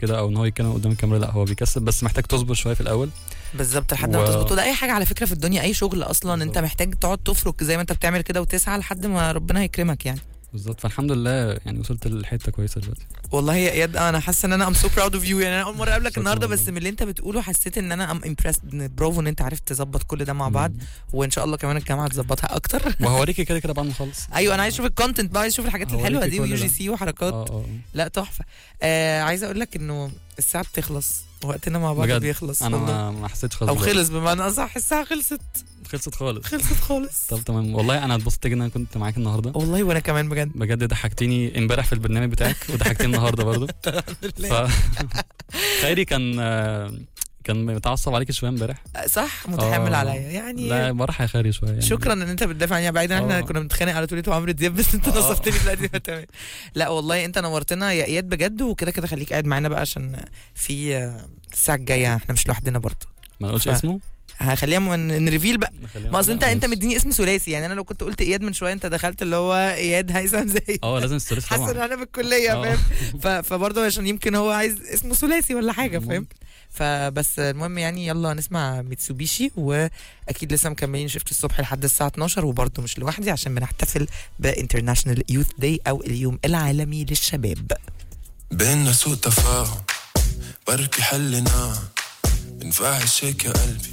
كده او ان هو يتكلم قدام الكاميرا لا هو بيكسب بس محتاج تصبر شويه في الاول بالظبط لحد ما و- تظبط وده اي حاجه على فكره في الدنيا اي شغل اصلا انت بالظبط. محتاج تقعد تفرك زي ما انت بتعمل كده وتسعى لحد ما ربنا هيكرمك يعني بالظبط فالحمد لله يعني وصلت لحته كويسه دلوقتي والله يا اياد انا حاسه ان انا ام سو براود اوف يو يعني انا اول مره اقابلك شكراً النهارده والله. بس من اللي انت بتقوله حسيت ان انا ام امبرسد برافو ان انت عرفت تظبط كل ده مع بعض مم. وان شاء الله كمان الجامعه تظبطها اكتر وهوريكي كده كده بعد ما اخلص ايوه انا عايز اشوف الكونتنت بقى عايز اشوف الحاجات هوريكي الحلوه دي كل ويو جي ده. سي وحركات اه اه لا تحفه آه عايزه اقول لك انه الساعه بتخلص وقتنا مع بعض بجد. بيخلص انا والله. ما ما حسيتش خالص او دلوقتي. خلص بمعنى اصح الساعه خلصت خلصت خالص خلصت خالص طب تمام والله انا اتبسطت جدا ان انا كنت معاك النهارده والله وانا كمان بجد بجد ضحكتيني امبارح في البرنامج بتاعك وضحكتيني النهارده برضه ف خيري كان آه، كان متعصب عليك شويه امبارح صح متحمل آه. عليا يعني لا بروح يا خيري شويه يعني شكرا ان انت بتدافع عني بعيدا احنا آه. كنا بنتخانق على توليت وعمرو دياب بس انت آه. نصفتني دلوقتي تمام لا والله انت نورتنا يا اياد بجد وكده كده خليك قاعد معانا بقى عشان في آه، الساعه الجايه احنا مش لوحدنا برضه ما نقولش ف- اسمه هخليها ن- نريفيل بقى نخليها- ما اصل انت لا، انت ماشي. مديني اسم ثلاثي يعني انا لو كنت قلت اياد من شويه انت دخلت اللي هو اياد هيثم زي اه لازم ستريس حاسس ان طبعا انا في الكليه آه. فاهم ف- فبرضه عشان يمكن هو عايز اسمه ثلاثي ولا حاجه فاهم ممكن. فبس المهم يعني يلا نسمع ميتسوبيشي واكيد لسه مكملين شفت الصبح لحد الساعه 12 وبرضه مش لوحدي عشان بنحتفل بانترناشونال يوث داي او اليوم العالمي للشباب بينا سوء تفاهم بركي حلنا بنفعش هيك يا قلبي